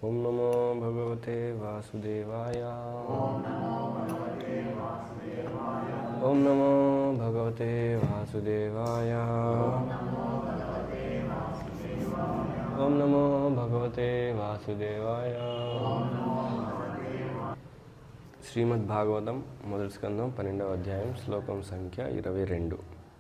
ఓం నమో భగవతే వాసుదేవాయ ఓం నమో భగవతే వాసుదేవాయ ఓం నమో భగవతే వాసుదేవాయ శ్రీమద్ భాగవతం మొదటి స్కందం పన్నెండవ అధ్యాయం శ్లోకం సంఖ్య ఇరవై రెండు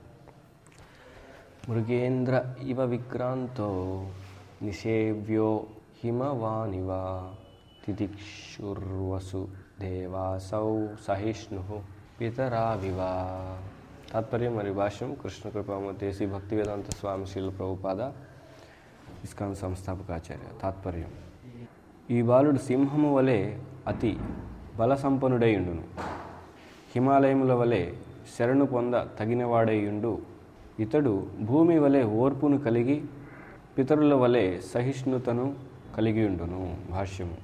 మృగేంద్ర ఇవ విక్రాంతో నిషేవ్యో హిమవానివ తితిక్షుర్వసు దేవాసౌ సహిష్ణు పితరావివ తాత్పర్యం మరియు భాష్యం కృష్ణ కృపామూర్తి శ్రీ భక్తి వేదాంత స్వామి శీల ప్రభుపాద ఇస్కాన్ సంస్థాపకాచార్య తాత్పర్యం ఈ బాలుడు సింహము వలె అతి బలసంపన్నుడైయుండును హిమాలయముల వలె శరణు పొంద తగినవాడైయుండు ఇతడు భూమి వలె ఓర్పును కలిగి పితరుల వలె సహిష్ణుతను కలిగి ఉండును భాష్యము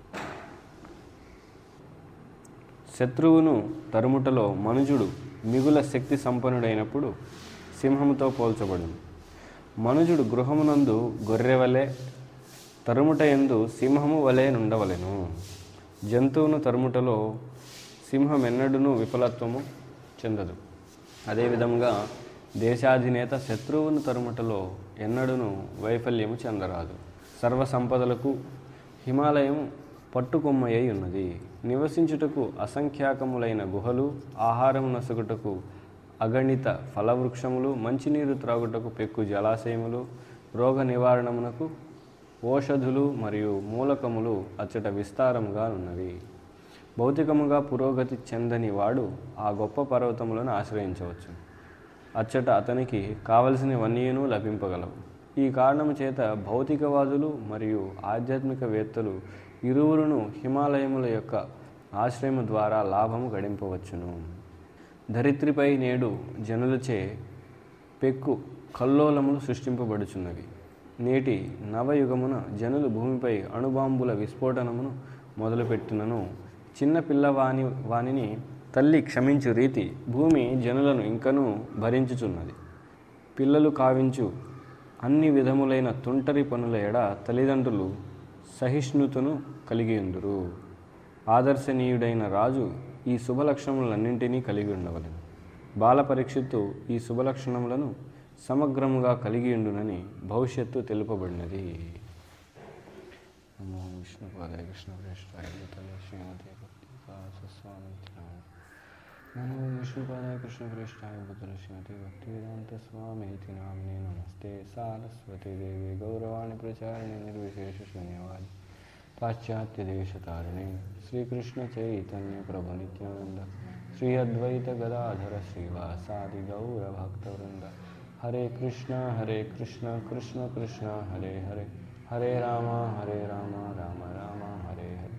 శత్రువును తరుముటలో మనుజుడు మిగుల శక్తి సంపన్నుడైనప్పుడు సింహముతో పోల్చబడును మనుజుడు గృహమునందు గొర్రె వలె తరుముట ఎందు సింహము వలె నుండవలెను జంతువును తరుముటలో సింహం ఎన్నడూను విఫలత్వము చెందదు అదేవిధంగా దేశాధినేత శత్రువును తరుముటలో ఎన్నడూను వైఫల్యము చెందరాదు సర్వ సంపదలకు హిమాలయం పట్టుకొమ్మయ్యి ఉన్నది నివసించుటకు అసంఖ్యాకములైన గుహలు ఆహారము నసుగుటకు అగణిత ఫలవృక్షములు మంచినీరు త్రాగుటకు పెక్కు జలాశయములు రోగ నివారణమునకు ఓషధులు మరియు మూలకములు అచ్చట విస్తారముగా ఉన్నవి భౌతికముగా పురోగతి చెందని వాడు ఆ గొప్ప పర్వతములను ఆశ్రయించవచ్చు అచ్చట అతనికి కావలసినవన్నీను లభింపగలవు ఈ కారణము చేత భౌతికవాదులు మరియు ఆధ్యాత్మికవేత్తలు ఇరువురును హిమాలయముల యొక్క ఆశ్రయము ద్వారా లాభము గడింపవచ్చును ధరిత్రిపై నేడు జనులచే పెక్కు కల్లోలములు సృష్టింపబడుచున్నవి నేటి నవయుగమున జనులు భూమిపై అణుబాంబుల విస్ఫోటనమును మొదలుపెట్టినను చిన్న పిల్లవాని వానిని తల్లి క్షమించు రీతి భూమి జనులను ఇంకనూ భరించుచున్నది పిల్లలు కావించు అన్ని విధములైన తుంటరి పనుల ఎడ తల్లిదండ్రులు సహిష్ణుతను కలిగియుందురు ఆదర్శనీయుడైన రాజు ఈ శుభలక్షణములన్నింటినీ కలిగి ఉండవలెను బాల పరీక్షిత్తు ఈ శుభలక్షణములను సమగ్రముగా కలిగి ఉండునని భవిష్యత్తు తెలుపబడినది నమో విష్ణుపాదాయ కృష్ణ ప్రేష్టాయ భూతలే శ్రీమతి భక్తి స్వామి నమో విష్ణుపాదాయ కృష్ణ ప్రేష్టాయ భూతలే శ్రీమతి భక్తి వేదాంత స్వామి ఇతి నామినే నమస్తే సారస్వతి దేవి గౌరవాణి ప్రచారిణి నిర్విశేష శూన్యవాది పాశ్చాత్య దేశతారిణి శ్రీకృష్ణ చైతన్య ప్రభు నిత్యానంద శ్రీ అద్వైత గదాధర శ్రీవాసాది గౌర భక్తవృంద హరే కృష్ణ హరే కృష్ణ కృష్ణ కృష్ణ హరే హరే హరే రామ హరే రామ రామ రామ హరే హరే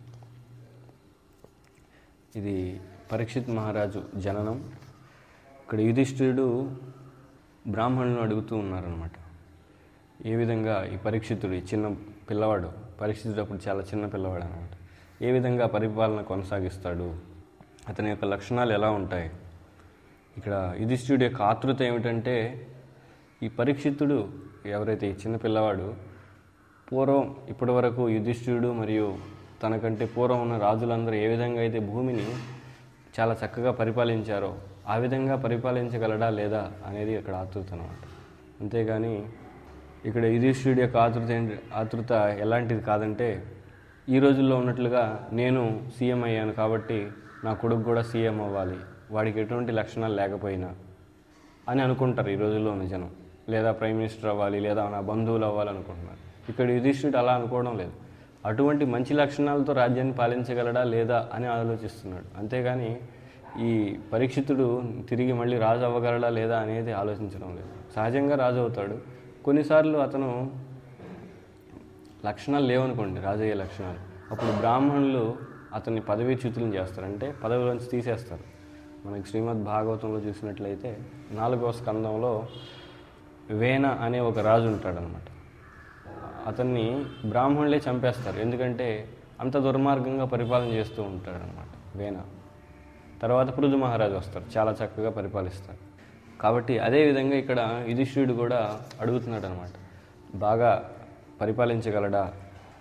ఇది పరీక్షిత్ మహారాజు జననం ఇక్కడ యుధిష్ఠిరుడు బ్రాహ్మణులను అడుగుతూ ఉన్నారనమాట ఏ విధంగా ఈ పరీక్షితుడు ఈ చిన్న పిల్లవాడు పరీక్షితుడు అప్పుడు చాలా చిన్న పిల్లవాడు అనమాట ఏ విధంగా పరిపాలన కొనసాగిస్తాడు అతని యొక్క లక్షణాలు ఎలా ఉంటాయి ఇక్కడ యుధిష్ఠిరుడి యొక్క ఆతృత ఏమిటంటే ఈ పరీక్షితుడు ఎవరైతే ఈ చిన్న పిల్లవాడు పూర్వం ఇప్పటి వరకు యుధిష్ఠిరుడు మరియు తనకంటే పూర్వం ఉన్న రాజులందరూ ఏ విధంగా అయితే భూమిని చాలా చక్కగా పరిపాలించారో ఆ విధంగా పరిపాలించగలడా లేదా అనేది ఇక్కడ ఆతృత అనమాట అంతేగాని ఇక్కడ యుధిష్ఠిరుడి యొక్క ఆతృత ఏంటి ఆతృత ఎలాంటిది కాదంటే ఈ రోజుల్లో ఉన్నట్లుగా నేను సీఎం అయ్యాను కాబట్టి నా కొడుకు కూడా సీఎం అవ్వాలి వాడికి ఎటువంటి లక్షణాలు లేకపోయినా అని అనుకుంటారు ఈ రోజుల్లో ఉన్న జనం లేదా ప్రైమ్ మినిస్టర్ అవ్వాలి లేదా నా బంధువులు అవ్వాలి అనుకుంటున్నారు ఇక్కడ యుధిష్ఠుడు అలా అనుకోవడం లేదు అటువంటి మంచి లక్షణాలతో రాజ్యాన్ని పాలించగలడా లేదా అని ఆలోచిస్తున్నాడు అంతేగాని ఈ పరీక్షితుడు తిరిగి మళ్ళీ రాజు అవ్వగలడా లేదా అనేది ఆలోచించడం లేదు సహజంగా రాజు అవుతాడు కొన్నిసార్లు అతను లక్షణాలు లేవనుకోండి రాజయ్య లక్షణాలు అప్పుడు బ్రాహ్మణులు అతన్ని పదవీచ్యుతులను చేస్తారు అంటే పదవిలోంచి తీసేస్తారు మనకి శ్రీమద్ భాగవతంలో చూసినట్లయితే నాలుగవ స్కందంలో వేన అనే ఒక రాజు ఉంటాడనమాట అతన్ని బ్రాహ్మణులే చంపేస్తారు ఎందుకంటే అంత దుర్మార్గంగా పరిపాలన చేస్తూ ఉంటాడనమాట వేన తర్వాత పృథు మహారాజు వస్తారు చాలా చక్కగా పరిపాలిస్తారు కాబట్టి అదేవిధంగా ఇక్కడ యుధిష్ఠిరుడు కూడా అడుగుతున్నాడు అనమాట బాగా పరిపాలించగలడా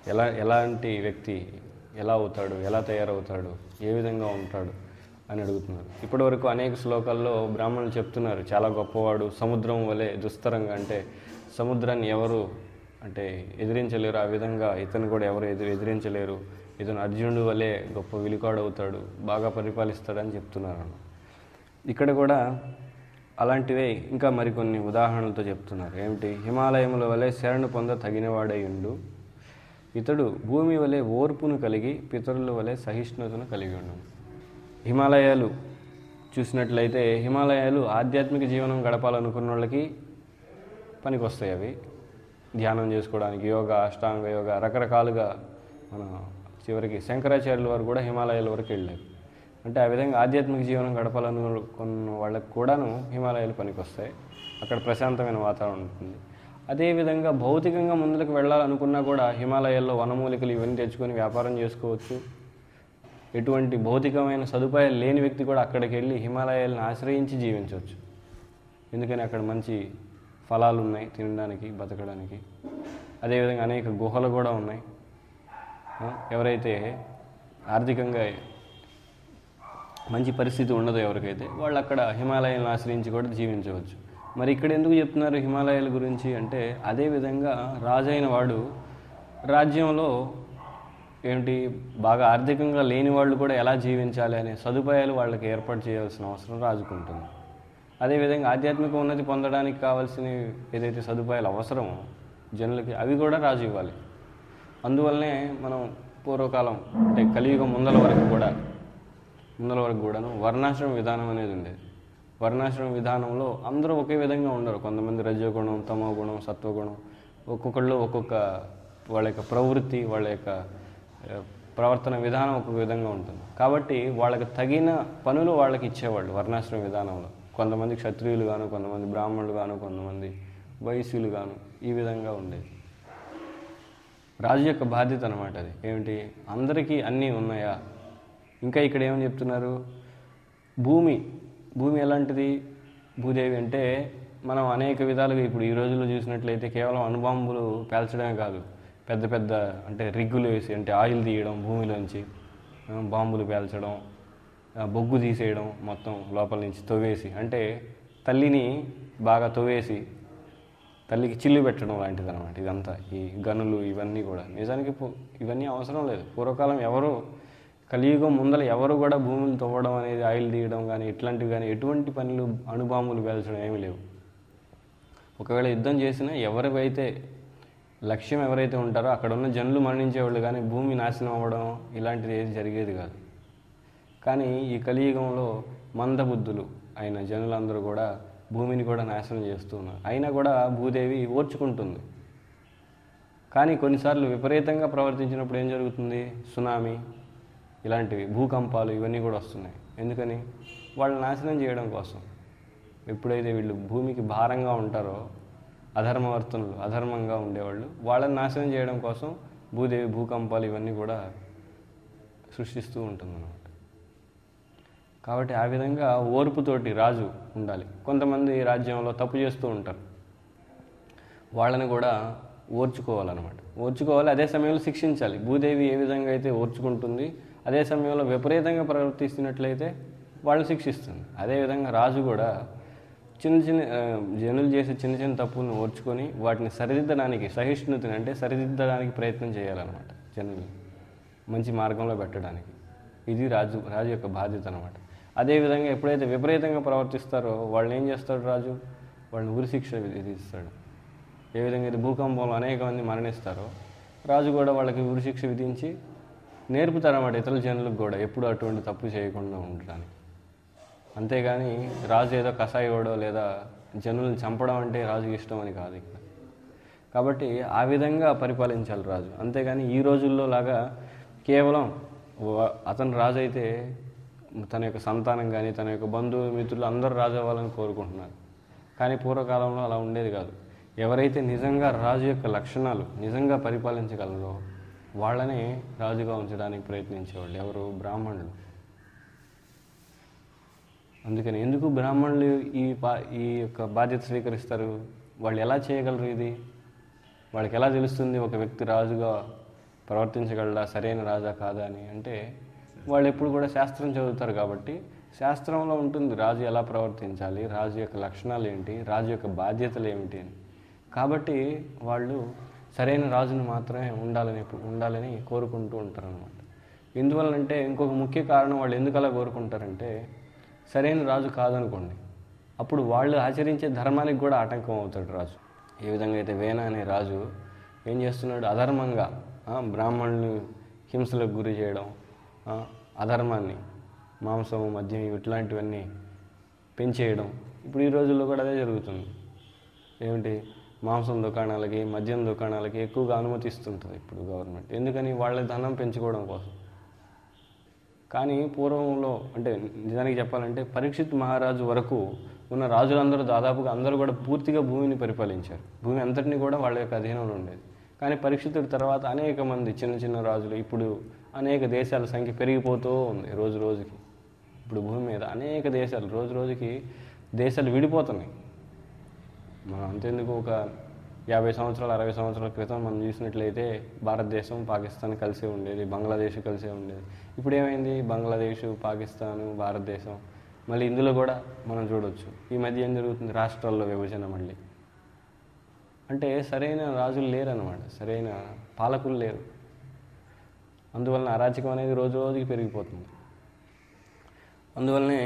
ఎలా ఎలాంటి వ్యక్తి ఎలా అవుతాడు ఎలా తయారవుతాడు ఏ విధంగా ఉంటాడు అని అడుగుతున్నారు ఇప్పటివరకు అనేక శ్లోకాల్లో బ్రాహ్మణులు చెప్తున్నారు చాలా గొప్పవాడు సముద్రం వలె దుస్తరంగా అంటే సముద్రాన్ని ఎవరు అంటే ఎదిరించలేరు ఆ విధంగా ఇతను కూడా ఎవరు ఎదురు ఎదిరించలేరు ఇతను అర్జునుడు వలె గొప్ప విలుకాడు అవుతాడు బాగా పరిపాలిస్తాడని చెప్తున్నారు ఇక్కడ కూడా అలాంటివే ఇంకా మరికొన్ని ఉదాహరణలతో చెప్తున్నారు ఏమిటి హిమాలయముల వలె శరణు పొంద తగినవాడయుండు ఇతడు భూమి వలె ఓర్పును కలిగి పితరుల వలె సహిష్ణుతను కలిగి ఉండు హిమాలయాలు చూసినట్లయితే హిమాలయాలు ఆధ్యాత్మిక జీవనం గడపాలనుకున్న వాళ్ళకి పనికొస్తాయి అవి ధ్యానం చేసుకోవడానికి యోగా అష్టాంగ యోగా రకరకాలుగా మన చివరికి శంకరాచార్యుల వారు కూడా హిమాలయాల వరకు వెళ్ళారు అంటే ఆ విధంగా ఆధ్యాత్మిక జీవనం గడపాలనుకున్న వాళ్ళకి కూడాను హిమాలయాలు పనికొస్తాయి అక్కడ ప్రశాంతమైన వాతావరణం ఉంటుంది అదేవిధంగా భౌతికంగా ముందుకు వెళ్ళాలనుకున్నా కూడా హిమాలయాల్లో వనమూలికలు ఇవన్నీ తెచ్చుకొని వ్యాపారం చేసుకోవచ్చు ఎటువంటి భౌతికమైన సదుపాయాలు లేని వ్యక్తి కూడా అక్కడికి వెళ్ళి హిమాలయాలను ఆశ్రయించి జీవించవచ్చు ఎందుకని అక్కడ మంచి ఫలాలు ఉన్నాయి తినడానికి బతకడానికి అదేవిధంగా అనేక గుహలు కూడా ఉన్నాయి ఆ, ఎవరైతే ఆర్థికంగా మంచి పరిస్థితి ఉండదు ఎవరికైతే వాళ్ళు అక్కడ హిమాలయాలను ఆశ్రయించి కూడా జీవించవచ్చు మరి ఇక్కడ ఎందుకు చెప్తున్నారు హిమాలయాల గురించి అంటే అదే విధంగా రాజైన వాడు రాజ్యంలో ఏంటి బాగా ఆర్థికంగా లేని వాళ్ళు కూడా ఎలా జీవించాలి అనే సదుపాయాలు వాళ్ళకి ఏర్పాటు చేయాల్సిన అవసరం రాజుకుంటుంది అదేవిధంగా ఆధ్యాత్మిక ఉన్నతి పొందడానికి కావాల్సిన ఏదైతే సదుపాయాలు అవసరమో జనులకి అవి కూడా రాజు ఇవ్వాలి అందువల్లనే మనం పూర్వకాలం అంటే కలియుగం ముందల వరకు కూడా ముందల వరకు కూడాను వర్ణాశ్రమ విధానం అనేది ఉండేది వర్ణాశ్రమ విధానంలో అందరూ ఒకే విధంగా ఉండరు కొంతమంది రజోగుణం తమో గుణం సత్వగుణం ఒక్కొక్కళ్ళు ఒక్కొక్క వాళ్ళ యొక్క ప్రవృత్తి వాళ్ళ యొక్క ఆ, ప్రవర్తన విధానం ఒక్కొక్క విధంగా ఉంటుంది కాబట్టి వాళ్ళకి తగిన పనులు వాళ్ళకి ఇచ్చేవాళ్ళు వర్ణాశ్రమ విధానంలో కొంతమంది క్షత్రియులు గాను కొంతమంది బ్రాహ్మణులు గాను కొంతమంది వైశ్యులు గాను ఈ విధంగా ఉండేది రాజు యొక్క బాధ్యత అనమాట అది ఏమిటి అందరికీ అన్నీ ఉన్నాయా ఇంకా ఇక్కడ ఏమని చెప్తున్నారు భూమి భూమి ఎలాంటిది భూదేవి అంటే మనం అనేక విధాలుగా ఇప్పుడు ఈ రోజుల్లో చూసినట్లయితే కేవలం అణుబాంబులు పేల్చడమే కాదు పెద్ద పెద్ద అంటే రిగ్గులు వేసి అంటే ఆయిల్ తీయడం భూమిలోంచి ఆ, బాంబులు పేల్చడం ఆ, బొగ్గు తీసేయడం మొత్తం లోపల నుంచి తవ్వేసి అంటే తల్లిని బాగా తవ్వేసి తల్లికి చిల్లు పెట్టడం లాంటిది అనమాట ఇదంతా ఈ గనులు ఇవన్నీ కూడా నిజానికి పు- ఇవన్నీ అవసరం లేదు పూర్వకాలం ఎవరు కలియుగం ముందర ఎవరు కూడా భూములు తవ్వడం అనేది ఆయిల్ తీయడం కానీ ఇట్లాంటివి కానీ ఎటువంటి పనులు అణుబాంబులు పేల్చడం ఏమీ లేవు ఒకవేళ యుద్ధం చేసినా ఎవరివైతే లక్ష్యం ఎవరైతే ఉంటారో అక్కడ ఉన్న జనులు మరణించేవాళ్ళు కానీ భూమి నాశనం అవ్వడం ఇలాంటిది ఏది జరిగేది కాదు కానీ ఈ కలియుగంలో మందబుద్ధులు అయిన జనులందరూ కూడా భూమిని కూడా నాశనం చేస్తూ ఉన్నారు అయినా కూడా భూదేవి ఓర్చుకుంటుంది కానీ కొన్నిసార్లు విపరీతంగా ప్రవర్తించినప్పుడు ఏం జరుగుతుంది సునామీ ఇలాంటివి భూకంపాలు ఇవన్నీ కూడా వస్తున్నాయి ఎందుకని వాళ్ళని నాశనం చేయడం కోసం ఎప్పుడైతే వీళ్ళు భూమికి భారంగా ఉంటారో అధర్మవర్తనులు అధర్మంగా ఉండేవాళ్ళు వాళ్ళని నాశనం చేయడం కోసం భూదేవి భూకంపాలు ఇవన్నీ కూడా సృష్టిస్తూ ఉంటుందన్నమాట కాబట్టి ఆ విధంగా ఓర్పుతోటి రాజు ఉండాలి కొంతమంది రాజ్యంలో తప్పు చేస్తూ ఉంటారు వాళ్ళని కూడా ఓర్చుకోవాలన్నమాట ఓర్చుకోవాలి అదే సమయంలో శిక్షించాలి భూదేవి ఏ విధంగా అయితే ఓర్చుకుంటుంది అదే సమయంలో విపరీతంగా ప్రవర్తిస్తున్నట్లయితే వాళ్ళు శిక్షిస్తుంది అదేవిధంగా రాజు కూడా చిన్న చిన్న ఆ, జనులు చేసే చిన్న చిన్న తప్పులను ఓర్చుకొని వాటిని సరిదిద్దడానికి సహిష్ణుతిని అంటే సరిదిద్దడానికి ప్రయత్నం చేయాలన్నమాట జనులు మంచి మార్గంలో పెట్టడానికి ఇది రాజు రాజు యొక్క బాధ్యత అనమాట అదేవిధంగా ఎప్పుడైతే విపరీతంగా ప్రవర్తిస్తారో వాళ్ళని ఏం చేస్తాడు రాజు వాళ్ళని ఉరిశిక్ష విధిస్తాడు ఏ విధంగా అయితే భూకంపంలో అనేక మంది మరణిస్తారో రాజు కూడా వాళ్ళకి ఉరిశిక్ష విధించి నేర్పుతారన్నమాట ఇతరుల జనులకు కూడా ఎప్పుడు అటువంటి తప్పు చేయకుండా ఉండడానికి అంతేగాని రాజు ఏదో కషాయోడో లేదా జనులను చంపడం అంటే రాజుకి ఇష్టం అని కాదు ఇక్కడ కాబట్టి ఆ విధంగా పరిపాలించాలి రాజు అంతేగాని ఈ రోజుల్లో లాగా కేవలం వ- అతను రాజు అయితే తన యొక్క సంతానం కానీ తన యొక్క బంధువు మిత్రులు అందరూ రాజు అవ్వాలని కోరుకుంటున్నారు కానీ పూర్వకాలంలో అలా ఉండేది కాదు ఎవరైతే నిజంగా రాజు యొక్క లక్షణాలు నిజంగా పరిపాలించగలరో వాళ్ళనే రాజుగా ఉంచడానికి ప్రయత్నించేవాళ్ళు ఎవరు బ్రాహ్మణులు అందుకని ఎందుకు బ్రాహ్మణులు ఈ పా ఈ యొక్క బాధ్యత స్వీకరిస్తారు వాళ్ళు ఎలా చేయగలరు ఇది వాళ్ళకి ఎలా తెలుస్తుంది ఒక వ్యక్తి రాజుగా ప్రవర్తించగలడా సరైన రాజా కాదా అని అంటే వాళ్ళు ఎప్పుడు కూడా శాస్త్రం చదువుతారు కాబట్టి శాస్త్రంలో ఉంటుంది రాజు ఎలా ప్రవర్తించాలి రాజు యొక్క లక్షణాలు ఏంటి రాజు యొక్క బాధ్యతలు ఏమిటి అని కాబట్టి వాళ్ళు సరైన రాజును మాత్రమే ఉండాలని ఉండాలని కోరుకుంటూ ఉంటారు అనమాట ఎందువల్లంటే ఇంకొక ముఖ్య కారణం వాళ్ళు ఎందుకు అలా కోరుకుంటారంటే సరైన రాజు కాదనుకోండి అప్పుడు వాళ్ళు ఆచరించే ధర్మానికి కూడా ఆటంకం అవుతాడు రాజు ఏ విధంగా అయితే వేణ అనే రాజు ఏం చేస్తున్నాడు అధర్మంగా ఆ, బ్రాహ్మణులు హింసలకు గురి చేయడం ఆ, అధర్మాన్ని మాంసము మద్యం ఇట్లాంటివన్నీ పెంచేయడం ఇప్పుడు ఈ రోజుల్లో కూడా అదే జరుగుతుంది ఏమిటి మాంసం దుకాణాలకి మద్యం దుకాణాలకి ఎక్కువగా అనుమతిస్తుంటుంది ఇప్పుడు గవర్నమెంట్ ఎందుకని వాళ్ళ ధనం పెంచుకోవడం కోసం కానీ పూర్వంలో అంటే నిజానికి చెప్పాలంటే పరీక్షిత్ మహారాజు వరకు ఉన్న రాజులందరూ దాదాపుగా అందరూ కూడా పూర్తిగా భూమిని పరిపాలించారు భూమి అంతటిని కూడా వాళ్ళ యొక్క అధీనంలో ఉండేది కానీ పరీక్షితుడి తర్వాత అనేక మంది చిన్న చిన్న రాజులు ఇప్పుడు అనేక దేశాల సంఖ్య పెరిగిపోతూ ఉంది రోజు రోజుకి ఇప్పుడు భూమి మీద అనేక దేశాలు రోజు రోజుకి దేశాలు విడిపోతున్నాయి మనం అంతెందుకు ఒక యాభై సంవత్సరాలు అరవై సంవత్సరాల క్రితం మనం చూసినట్లయితే భారతదేశం పాకిస్తాన్ కలిసే ఉండేది బంగ్లాదేశ్ కలిసే ఉండేది ఇప్పుడు ఏమైంది బంగ్లాదేశ్ పాకిస్తాన్ భారతదేశం మళ్ళీ ఇందులో కూడా మనం చూడొచ్చు ఈ మధ్య ఏం జరుగుతుంది రాష్ట్రాల్లో విభజన మళ్ళీ అంటే సరైన రాజులు లేరన్నమాట సరైన పాలకులు లేరు అందువలన అరాచకం అనేది రోజు రోజుకి పెరిగిపోతుంది అందువల్లనే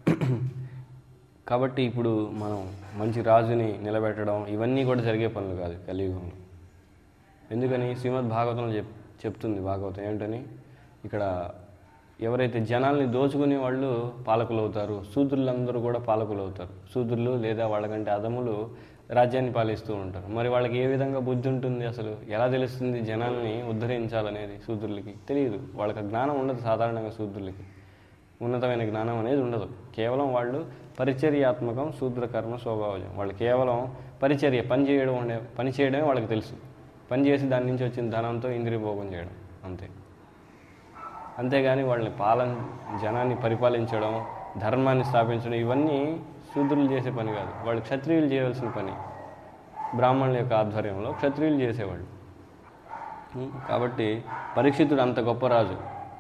కాబట్టి ఇప్పుడు మనం మంచి రాజుని నిలబెట్టడం ఇవన్నీ కూడా జరిగే పనులు కాదు కలియుగంలో ఎందుకని శ్రీమద్ భాగవతంలో చెప్ చెప్తుంది భాగవతం ఏంటని ఇక్కడ ఎవరైతే జనాల్ని దోచుకునే వాళ్ళు పాలకులు అవుతారు శూద్రులందరూ కూడా పాలకులు అవుతారు శూద్రులు లేదా వాళ్ళకంటే అదములు రాజ్యాన్ని పాలిస్తూ ఉంటారు మరి వాళ్ళకి ఏ విధంగా బుద్ధి ఉంటుంది అసలు ఎలా తెలుస్తుంది జనాల్ని ఉద్ధరించాలనేది శూద్రులకి తెలియదు వాళ్ళకి ఆ జ్ఞానం ఉండదు సాధారణంగా శూద్రులకి ఉన్నతమైన జ్ఞానం అనేది ఉండదు కేవలం వాళ్ళు పరిచర్యాత్మకం శూద్ర కర్మ స్వభావజం వాళ్ళు కేవలం పరిచర్య పని చేయడం ఉండే పని చేయడమే వాళ్ళకి తెలుసు పని చేసి దాని నుంచి వచ్చిన ధనంతో ఇంద్రియ భోగం చేయడం అంతే అంతేగాని వాళ్ళని పాలన జనాన్ని పరిపాలించడం ధర్మాన్ని స్థాపించడం ఇవన్నీ శూద్రులు చేసే పని కాదు వాళ్ళు క్షత్రియులు చేయవలసిన పని బ్రాహ్మణుల యొక్క ఆధ్వర్యంలో క్షత్రియులు చేసేవాళ్ళు ఉం, కాబట్టి పరీక్షితుడు అంత గొప్ప రాజు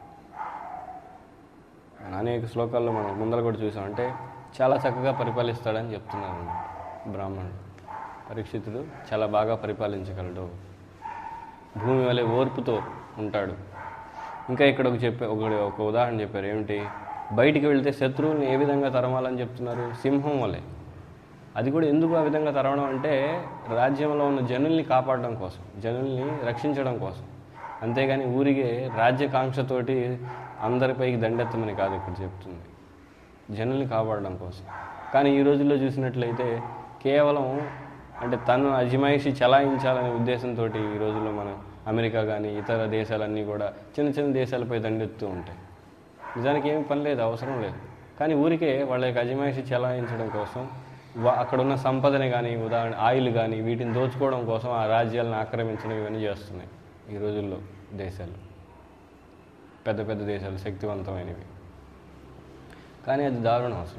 అనేక శ్లోకాల్లో మనం ముందర కూడా చూసాం అంటే చాలా చక్కగా పరిపాలిస్తాడని చెప్తున్నారు అన్నమాట బ్రాహ్మణుడు పరీక్షితుడు చాలా బాగా పరిపాలించగలడు భూమి వలె ఓర్పుతో ఉంటాడు ఇంకా ఇక్కడ ఒక చెప్పే ఒక ఒక ఉదాహరణ చెప్పారు ఏమిటి బయటికి వెళ్తే శత్రువుని ఏ విధంగా తరమాలని చెప్తున్నారు సింహం వలె అది కూడా ఎందుకు ఆ విధంగా తరవడం అంటే రాజ్యంలో ఉన్న జనుల్ని కాపాడడం కోసం జనుల్ని రక్షించడం కోసం అంతేగాని ఊరిగే రాజ్యకాంక్షతోటి అందరిపైకి దండెత్తమని కాదు ఇక్కడ చెప్తుంది జనుల్ని కాపాడడం కోసం కానీ ఈ రోజుల్లో చూసినట్లయితే కేవలం అంటే తను అజమాయిషి చలాయించాలనే ఉద్దేశంతో ఈ రోజుల్లో మనం అమెరికా కానీ ఇతర దేశాలన్నీ కూడా చిన్న చిన్న దేశాలపై దండెత్తూ ఉంటాయి నిజానికి ఏమి పని లేదు అవసరం లేదు కానీ ఊరికే వాళ్ళ యొక్క అజమాయిషి చలాయించడం కోసం వా- అక్కడ ఉన్న సంపదని కానీ ఉదాహరణ ఆయిల్ కానీ వీటిని దోచుకోవడం కోసం ఆ రాజ్యాలను ఆక్రమించడం ఇవన్నీ చేస్తున్నాయి ఈ రోజుల్లో దేశాలు పెద్ద పెద్ద దేశాలు శక్తివంతమైనవి కానీ అది దారుణం అసలు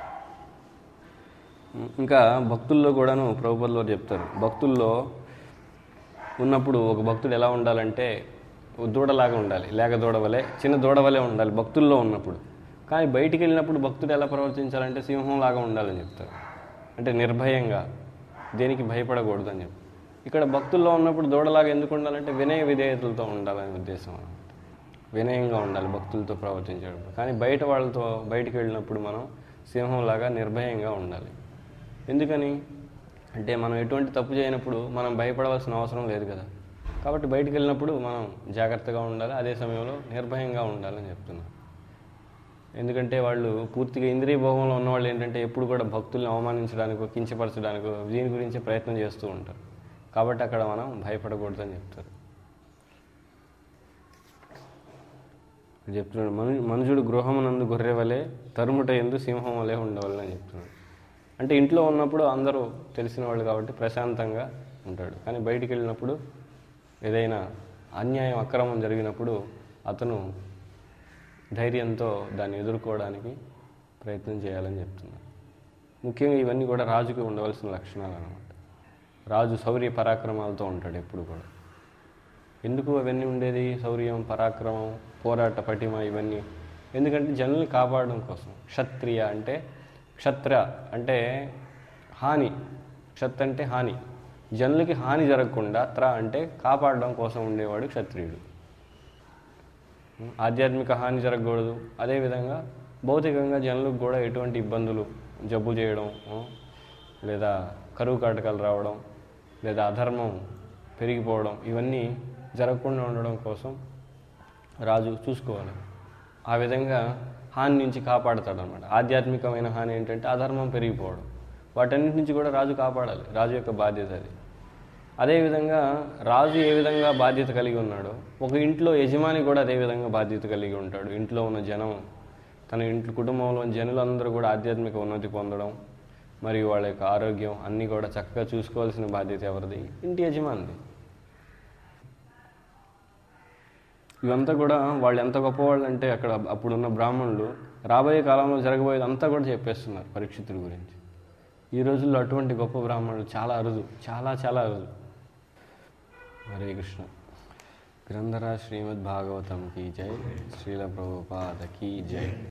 ఇంకా భక్తుల్లో కూడాను ప్రభుపదిలో చెప్తారు భక్తుల్లో ఉన్నప్పుడు ఒక భక్తుడు ఎలా ఉండాలంటే ఓ దూడలాగా ఉండాలి లేక దూడవలే చిన్న దూడవలే ఉండాలి భక్తుల్లో ఉన్నప్పుడు కానీ బయటికి వెళ్ళినప్పుడు భక్తుడు ఎలా ప్రవర్తించాలంటే సింహంలాగా ఉండాలని చెప్తారు అంటే నిర్భయంగా దేనికి భయపడకూడదు అని చెప్పి ఇక్కడ భక్తుల్లో ఉన్నప్పుడు దూడలాగా ఎందుకు ఉండాలంటే వినయ విధేయతలతో ఉండాలనే ఉద్దేశం అన్నమాట వినయంగా ఉండాలి భక్తులతో ప్రవర్తించేటప్పుడు కానీ బయట వాళ్ళతో బయటికి వెళ్ళినప్పుడు మనం సింహంలాగా నిర్భయంగా ఉండాలి ఎందుకని అంటే మనం ఎటువంటి తప్పు చేయనప్పుడు మనం భయపడవలసిన అవసరం లేదు కదా కాబట్టి బయటికి వెళ్ళినప్పుడు మనం జాగ్రత్తగా ఉండాలి అదే సమయంలో నిర్భయంగా ఉండాలని చెప్తున్నాను ఎందుకంటే వాళ్ళు పూర్తిగా ఇంద్రియ భోగంలో ఉన్నవాళ్ళు ఏంటంటే ఎప్పుడు కూడా భక్తుల్ని అవమానించడానికో కించపరచడానికో దీని గురించి ప్రయత్నం చేస్తూ ఉంటారు కాబట్టి అక్కడ మనం భయపడకూడదని చెప్తారు ఇక్కడ చెప్తున్నాడు మను మనుషుడు గృహమునందు గొర్రె వలె తరుముట ఎందు సింహం వలె ఉండవాలని చెప్తున్నాడు అంటే ఇంట్లో ఉన్నప్పుడు అందరూ తెలిసిన వాళ్ళు కాబట్టి ప్రశాంతంగా ఉంటాడు కానీ బయటికి వెళ్ళినప్పుడు ఏదైనా అన్యాయం అక్రమం జరిగినప్పుడు అతను ధైర్యంతో దాన్ని ఎదుర్కోవడానికి ప్రయత్నం చేయాలని చెప్తున్నాడు ముఖ్యంగా ఇవన్నీ కూడా రాజుకి ఉండవలసిన లక్షణాలు అన్నమాట రాజు శౌర్య పరాక్రమాలతో ఉంటాడు ఎప్పుడు కూడా ఎందుకు అవన్నీ ఉండేది శౌర్యం పరాక్రమం పోరాట పటిమ ఇవన్నీ ఎందుకంటే జనుల్ని కాపాడడం కోసం క్షత్రియ అంటే క్షత్ర అంటే హాని క్షత్ అంటే హాని జనులకి హాని జరగకుండా త్ర అంటే కాపాడడం కోసం ఉండేవాడు క్షత్రియుడు ఆధ్యాత్మిక హాని జరగకూడదు అదేవిధంగా భౌతికంగా జనులకు కూడా ఎటువంటి ఇబ్బందులు జబ్బు చేయడం ఆ, లేదా కరువు కాటకాలు రావడం లేదా అధర్మం పెరిగిపోవడం ఇవన్నీ జరగకుండా ఉండడం కోసం రాజు చూసుకోవాలి ఆ విధంగా హాని నుంచి కాపాడతాడు అనమాట ఆధ్యాత్మికమైన హాని ఏంటంటే అధర్మం పెరిగిపోవడం వాటన్నిటి నుంచి కూడా రాజు కాపాడాలి రాజు యొక్క బాధ్యత అది అదేవిధంగా రాజు ఏ విధంగా బాధ్యత కలిగి ఉన్నాడో ఒక ఇంట్లో యజమాని కూడా అదే విధంగా బాధ్యత కలిగి ఉంటాడు ఇంట్లో ఉన్న జనం తన ఇంట్లో కుటుంబంలో జనులందరూ కూడా ఆధ్యాత్మిక ఉన్నతి పొందడం మరియు వాళ్ళ యొక్క ఆరోగ్యం అన్నీ కూడా చక్కగా చూసుకోవాల్సిన బాధ్యత ఎవరిది ఇంటి యజమానిది ఇవంతా కూడా వాళ్ళు ఎంత గొప్పవాళ్ళు అంటే అక్కడ అప్పుడున్న బ్రాహ్మణులు రాబోయే కాలంలో జరగబోయేది అంతా కూడా చెప్పేస్తున్నారు పరీక్షితుల గురించి ఈ రోజుల్లో అటువంటి గొప్ప బ్రాహ్మణులు చాలా అరుదు చాలా చాలా అరుదు హరే కృష్ణ గ్రంథరా శ్రీమద్ భాగవతం కీ జై శ్రీల ప్రభుపాద కీ జై